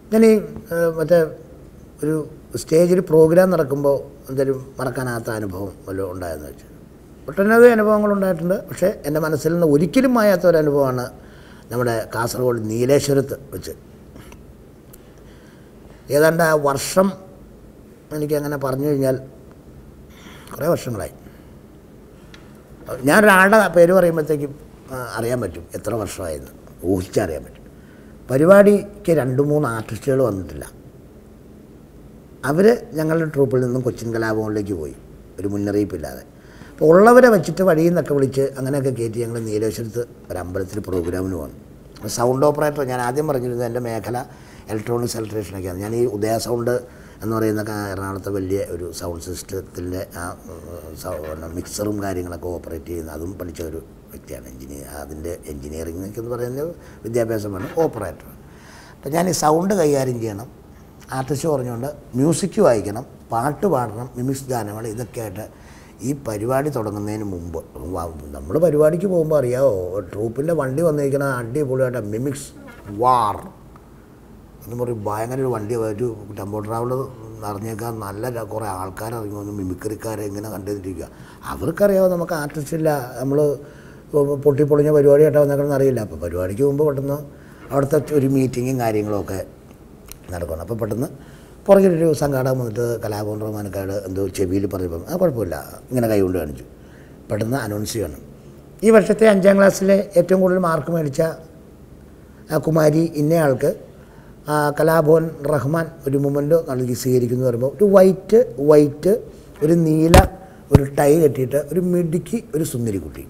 ഞാൻ ഈ ഏഹ്, മറ്റേ ഒരു സ്റ്റേജിൽ പ്രോഗ്രാം നടക്കുമ്പോൾ എന്തെങ്കിലും മറക്കാനാകാത്ത അനുഭവം വല്ലതും ഉണ്ടായെന്ന് വെച്ചാൽ ഒട്ടനവധി അനുഭവങ്ങൾ ഉണ്ടായിട്ടുണ്ട് പക്ഷേ എൻ്റെ മനസ്സിൽ നിന്ന് ഒരിക്കലും മായാത്ത ഒരു അനുഭവമാണ് നമ്മുടെ കാസർഗോഡ് നീലേശ്വരത്ത് വെച്ച് ഏതാണ്ട് ആ വർഷം എനിക്കങ്ങനെ പറഞ്ഞു കഴിഞ്ഞാൽ കുറേ വർഷങ്ങളായി ഞാനൊരാളുടെ പേര് പറയുമ്പോഴത്തേക്കും ആ, അറിയാൻ പറ്റും എത്ര വർഷമായെന്ന് ഊഹിച്ചറിയാൻ പറ്റും പരിപാടിക്ക് രണ്ട് മൂന്ന് ആർട്ടിസ്റ്റുകൾ വന്നിട്ടില്ല അവർ ഞങ്ങളുടെ ട്രൂപ്പിൽ നിന്നും കൊച്ചിൻ കലാഭവനിലേക്ക് പോയി ഒരു മുന്നറിയിപ്പില്ലാതെ അപ്പോൾ ഉള്ളവരെ വെച്ചിട്ട് വഴിയിൽ നിന്നൊക്കെ വിളിച്ച് അങ്ങനെയൊക്കെ കയറ്റി ഞങ്ങൾ നീലേശ്വരത്ത് ഒരു അമ്പലത്തിൽ പ്രോഗ്രാമിന് വന്നു സൗണ്ട് ഓപ്പറേറ്റർ ഞാൻ ആദ്യം പറഞ്ഞിരുന്നത് എൻ്റെ മേഖല ഇലക്ട്രോണിക്സ് ഇലക്ട്രീഷനൊക്കെയാണ് ഞാൻ ഈ ഉദയ സൗണ്ട് എന്ന് പറയുന്ന ക- എറണാകുളത്തെ വലിയ ഒരു സൗണ്ട് സിസ്റ്റത്തിൻ്റെ ആ ഉം, സൗ- പിന്നെ മിക്സറും കാര്യങ്ങളൊക്കെ ഓപ്പറേറ്റ് ചെയ്യുന്ന അതും പഠിച്ച ഒരു വ്യക്തിയാണ് എഞ്ചിനീയർ അതിൻ്റെ എഞ്ചിനീയറിംഗ് എന്നൊക്കെ എന്ന് പറയുന്നത് വിദ്യാഭ്യാസമാണ് ഓപ്പറേറ്റർ അപ്പം ഞാൻ ഈ സൗണ്ട് കൈകാര്യം ചെയ്യണം ആർട്ടിസ്റ്റ് പറഞ്ഞുകൊണ്ട് മ്യൂസിക് വായിക്കണം പാട്ട് പാടണം മിമിക്സ് ഗാനങ്ങൾ ഇതൊക്കെയായിട്ട് ഈ പരിപാടി തുടങ്ങുന്നതിന് മുമ്പ് നമ്മൾ പരിപാടിക്ക് പോകുമ്പോൾ അറിയാമോ ട്രൂപ്പിൻ്റെ വണ്ടി വന്നിരിക്കുന്ന അടിപൊളിയായിട്ട് മിമിക്സ് വാർ എന്ന് പറയും ഭയങ്കര ഒരു വണ്ടി ഒരു ടെമ്പോ ട്രാവലർ നിറഞ്ഞേക്കാൻ നല്ല ര- കുറേ ആൾക്കാർ ഇറങ്ങി വന്ന് മിമിക്രിക്കാരെ ഇങ്ങനെ കണ്ടുകൊണ്ടിരിക്കുക അവർക്കറിയാമോ നമുക്ക് ആർട്ടിസ്റ്റ് ഇല്ല നമ്മൾ പൊട്ടിപ്പൊളിഞ്ഞ പരിപാടിയായിട്ടാണ് വന്നേക്കണമെന്ന് അറിയില്ല അപ്പോൾ പരിപാടിക്ക് പോകുമ്പോൾ പെട്ടെന്ന് അവിടുത്തെ ഒരു മീറ്റിങ്ങും കാര്യങ്ങളൊക്കെ നടക്കണം അപ്പോൾ പെട്ടെന്ന് പുറകിലൊരു സംഘാടകം വന്നിട്ട് കലാഭവൻ റഹ്മാനക്കാട് എന്തോ ചെവിയിൽ പറഞ്ഞപ്പം ആ കുഴപ്പമില്ല ഇങ്ങനെ കൈകൊണ്ട് കാണിച്ചു പെട്ടെന്ന് അനൗൺസ് ചെയ്യണം ഈ വർഷത്തെ അഞ്ചാം ക്ലാസ്സിലെ ഏറ്റവും കൂടുതൽ മാർക്ക് മേടിച്ച ആ കുമാരി ഇന്നയാൾക്ക് ആ കലാഭവൻ റഹ്മാൻ ഒരു മൊമെൻ്റ് നൽകി സ്വീകരിക്കുന്നു പറയുമ്പോൾ ഒരു വൈറ്റ് വൈറ്റ് ഒരു നീല ഒരു ടൈ കെട്ടിയിട്ട് ഒരു മിടുക്കി ഒരു സുന്ദരിക്കുട്ടി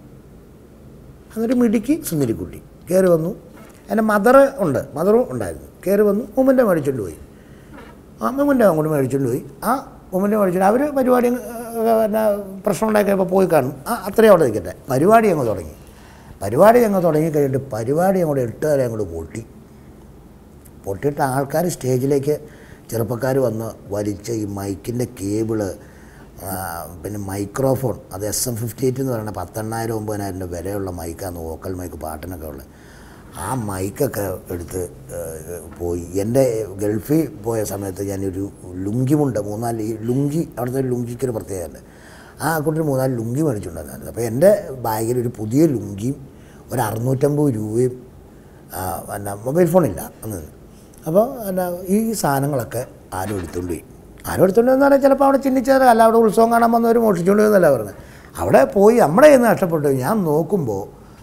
അന്നൊരു മിടുക്കി സുന്ദരിക്കുട്ടി കയറി വന്നു എൻ്റെ മദർ ഉണ്ട് മദറും ഉണ്ടായിരുന്നു കയറി വന്നു മൊമെൻ്റ് മേടിച്ചുകൊണ്ട് പോയി ആ മൊമെൻ്റ് അങ്ങോട്ട് മേടിച്ചുകൊണ്ട് പോയി ആ മൊമെൻ്റ് മേടിച്ചിട്ട് അവർ പരിപാടി അങ്ങ്, ഏഹ്, പിന്നെ പ്രശ്നം ഉണ്ടാക്കിയപ്പോൾ പോയി കാണും ആ അത്രയും അവിടെ നിൽക്കട്ടെ പരിപാടി അങ്ങ് തുടങ്ങി പരിപാടി അങ്ങ് തുടങ്ങി കഴിഞ്ഞിട്ട് പരിപാടി അങ്ങോട്ട് എട്ട് വരെ അങ്ങോട്ട് പൊട്ടി പൊട്ടിയിട്ട് ആൾക്കാർ സ്റ്റേജിലേക്ക് ചെറുപ്പക്കാർ വന്ന് വലിച്ച ഈ മൈക്കിൻ്റെ കേബിള് ആ, പിന്നെ മൈക്രോഫോൺ അത് എസ് എം ഫിഫ്റ്റി എയ്റ്റ് എന്ന് പറയുന്ന പത്തെണ്ണായിരം ഒമ്പതിനായിരം രൂപ വിലയുള്ള മൈക്കാണ് വോക്കൽ മൈക്ക് പാട്ടിനൊക്കെ ഉള്ളത് ആ മൈക്കൊക്കെ എടുത്ത് ഏഹ്, പോയി എൻ്റെ ഗൾഫിൽ പോയ സമയത്ത് ഞാനൊരു ലുങ്കിമുണ്ട് മൂന്നാല് ഈ ലുങ്കി അവിടുത്തെ ഒരു ലുങ്കിക്കൊരു പ്രത്യേകതയുണ്ട് ആ കൂട്ടർ മൂന്നാല് ലുങ്കി മേടിച്ചുകൊണ്ടായിരുന്നു അപ്പോൾ എൻ്റെ ബാഗിൽ ഒരു പുതിയ ലുങ്കിയും ഒരു അറുന്നൂറ്റമ്പത് രൂപയും ആ, പിന്നെ മൊബൈൽ ഫോണില്ല അന്ന് അപ്പോൾ എന്നാ ഈ സാധനങ്ങളൊക്കെ ആരും എടുത്തുകൊണ്ട് പോയി ആരും എടുത്തുകൊണ്ട് എന്ന് പറഞ്ഞാൽ ചിലപ്പോൾ അവിടെ ചിന്തിച്ചാൽ അല്ല അവിടെ ഉത്സവം കാണാൻ വന്നവർ മോഷിച്ചുകൊണ്ട് എന്നല്ല പറഞ്ഞത് അവിടെ പോയി നമ്മുടെ കയ്യിൽ നിന്ന് നഷ്ടപ്പെട്ടു ഞാൻ നോക്കുമ്പോൾ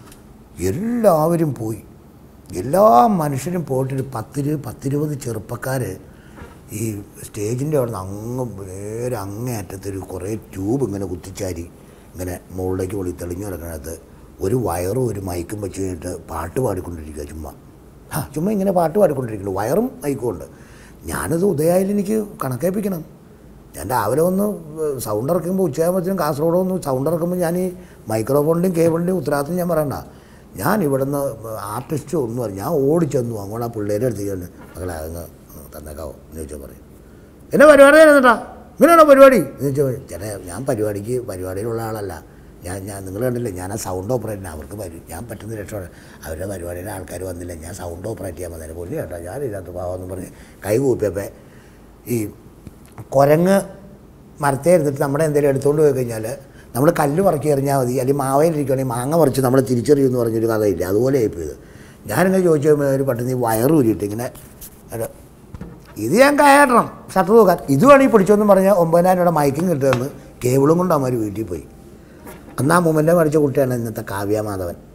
എല്ലാവരും പോയി എല്ലാ മനുഷ്യരും പോയിട്ടൊരു പത്തിരു പത്തിരുപത് ചെറുപ്പക്കാർ ഈ സ്റ്റേജിൻ്റെ അവിടെ നിന്ന് അങ്ങ് നേരെ അങ്ങേ അറ്റത്തൊരു കുറേ ട്യൂബ് ഇങ്ങനെ കുത്തിച്ചാരി ഇങ്ങനെ മുകളിലേക്ക് പൊളി തെളിഞ്ഞു കിടക്കണത് ഒരു വയറും ഒരു മൈക്കും വെച്ച് കഴിഞ്ഞിട്ട് പാട്ട് പാടിക്കൊണ്ടിരിക്കുക ചുമ്മാ ആ ചുമ്മാ ഇങ്ങനെ പാട്ട് പാടിക്കൊണ്ടിരിക്കുന്നു വയറും മൈക്കും ഉണ്ട് ഞാനത് ഉദയായിൽ എനിക്ക് കണക്കേൽപ്പിക്കണം ഞാൻ രാവിലെ ഒന്ന് സൗണ്ട് ഇറക്കുമ്പോൾ ഉച്ചയാകുമ്പോഴത്തേനും കാസർഗോഡ് ഒന്ന് സൗണ്ട് ഇറക്കുമ്പോൾ ഞാൻ ഈ മൈക്രോഫോണിൻ്റെയും കേബിളിൻ്റെയും ഉത്തരവാദിത്വം ഞാൻ പറയണ്ട ഞാൻ ഇവിടുന്ന് ആർട്ടിസ്റ്റ് ഒന്നും അറിയാം ഞാൻ ഓടിച്ചെന്നു അങ്ങോട്ട് ആ പിള്ളേരെ അടുത്ത് ചെന്ന് മകളെ അങ്ങ് തന്നേക്കാവോ എന്ന് ചോദിച്ചാൽ പറയും എന്നെ പരിപാടി തരുന്നിട്ടാ ഇങ്ങനെയാണോ പരിപാടി എന്ന് ചോദിച്ചാൽ ചേട്ടാ ഞാൻ പരിപാടിക്ക് പരിപാടിയിലുള്ള ആളല്ല ഞാൻ ഞാൻ നിങ്ങൾ കണ്ടില്ലേ ഞാൻ ആ സൗണ്ട് ഓപ്പറേറ്റർ അവർക്ക് പരി ഞാൻ പറ്റുന്ന രക്ഷമാണ് അവരുടെ പരിപാടിയുടെ ആൾക്കാർ വന്നില്ല ഞാൻ സൗണ്ട് ഓപ്പറേറ്റ് ചെയ്യാൻ വന്നതിന് പൊല്ലി കേട്ടോ ഞാൻ ഇതിനകത്ത് പാവമെന്ന് പറഞ്ഞ് കൈ കൂപ്പിയപ്പോൾ ഈ കുരങ്ങ് മരത്തെ എടുത്തിട്ട് നമ്മുടെ എന്തെങ്കിലും എടുത്തുകൊണ്ട് പോയി കഴിഞ്ഞാൽ നമ്മൾ കല്ല് പറക്കി എറിഞ്ഞാൽ മതി അല്ലെങ്കിൽ മാവയിലിരിക്കുകയാണെങ്കിൽ മാങ്ങ പറിച്ച് നമ്മൾ തിരിച്ചറിയുമെന്ന് പറഞ്ഞൊരു കഥയില്ല അതുപോലെ ആയിപ്പോയത് ഞാനിങ്ങനെ ചോദിച്ചു കഴിയുമ്പോൾ ഒരു പെട്ടെന്ന് ഈ വയറ് ഊരിയിട്ട് ഇങ്ങനെ ഒരു ഇത് ഞാൻ കയറണം ഷട്ടർ തൂക്കാൻ ഇത് വേണമെങ്കിൽ പിടിച്ചോന്നും പറഞ്ഞാൽ ഒമ്പതിനായിരം രൂപയുടെ മയക്കും കിട്ടുമെന്ന് കേബിളും കൊണ്ട് അമ്മ വീട്ടിൽ പോയി അന്ന് ആ മൂമെൻ്റ് മരിച്ച കുട്ടിയാണ് ഇന്നത്തെ കാവ്യ മാധവൻ